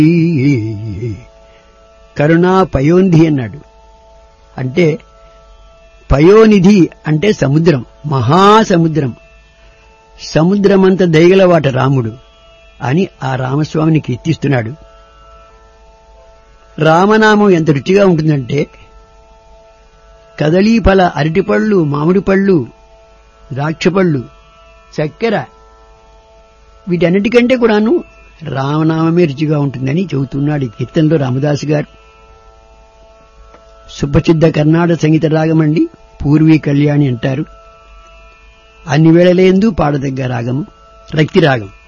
కరుణా పయోనిధి అన్నాడు అంటే పయోనిధి అంటే సముద్రం మహాసముద్రం సముద్రమంత దయగలవాట రాముడు అని ఆ రామస్వామిని కీర్తిస్తున్నాడు రామనామం ఎంత రుచిగా ఉంటుందంటే కదలీ ఫల అరటిపళ్ళు మామిడి పళ్ళు ద్రాక్షపళ్ళు చక్కెర వీటన్నిటికంటే కూడాను రామనామమే రుచిగా ఉంటుందని చెబుతున్నాడు ఈ కీర్తనలో రామదాసు గారు సుప్రసిద్ధ కర్ణాటక సంగీత రాగమండి పూర్వీ కళ్యాణి అంటారు అన్ని వేళలేందు పాడదగ్గ రాగము రక్తి రాగం